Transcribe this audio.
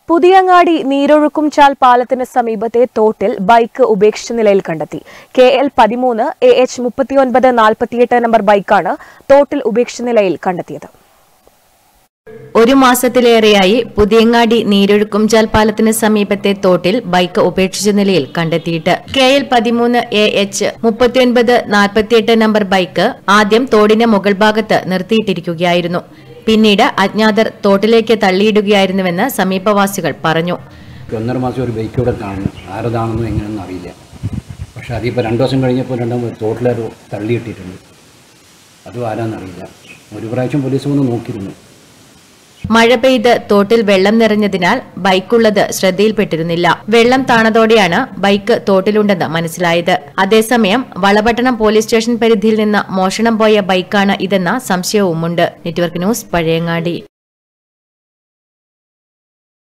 പുതിയങ്ങാടി നീരൊഴുക്കും ചാൽ പാലത്തിന് സമീപത്തെ തോട്ടിൽ ബൈക്ക് ഉപേക്ഷിച്ച നിലയിൽ കണ്ടെത്തി കെ എൽ പതിമൂന്ന് എ എച്ച് മുപ്പത്തിയൊൻപത് നാൽപ്പത്തിയെട്ട് നമ്പർ ബൈക്കാണ് തോട്ടിൽ ഉപേക്ഷിച്ച നിലയിൽ കണ്ടെത്തിയത് ഒരു മാസത്തിലേറെയായി പുതിയങ്ങാടി നീരൊഴുക്കുംചാൽ പാലത്തിന് സമീപത്തെ തോട്ടിൽ ബൈക്ക് ഉപേക്ഷിച്ച നിലയിൽ കണ്ടെത്തിയിട്ട് കെ എൽ പതിമൂന്ന് എ എച്ച് മുപ്പത്തിയൊൻപത് നാൽപ്പത്തിയെട്ട് നമ്പർ ബൈക്ക് ആദ്യം തോടിന്റെ മുകൾ ഭാഗത്ത് നിർത്തിയിട്ടിരിക്കുകയായിരുന്നു പിന്നീട് അജ്ഞാതർ തോട്ടിലേക്ക് തള്ളിയിടുകയായിരുന്നുവെന്ന് സമീപവാസികൾ പറഞ്ഞു ഒന്നര മാസം ഒരു ബൈക്ക് ഇവിടെ കാണുന്നു ആരതാണെന്നും എങ്ങനെയൊന്നും അറിയില്ല പക്ഷേ അതിപ്പോൾ രണ്ട് ദിവസം കഴിഞ്ഞപ്പോൾ രണ്ടാമത് തോട്ടിലൊരു തള്ളിയിട്ടിട്ടുണ്ട് അതും ആരാന്നറിയില്ല ഒരു പ്രാവശ്യം പോലീസ് വന്ന് നോക്കിയിരുന്നു മഴ പെയ്ത് തോട്ടിൽ വെള്ളം നിറഞ്ഞതിനാൽ ബൈക്കുള്ളത് ശ്രദ്ധയിൽപ്പെട്ടിരുന്നില്ല വെള്ളം താണതോടെയാണ് ബൈക്ക് തോട്ടിലുണ്ടെന്ന് മനസ്സിലായത് അതേസമയം വളപട്ടണം പോലീസ് സ്റ്റേഷൻ പരിധിയിൽ നിന്ന് മോഷണം പോയ ബൈക്കാണ് ഇതെന്ന സംശയവുമുണ്ട് നെറ്റ്വർക്ക് ന്യൂസ് പഴയങ്ങാടി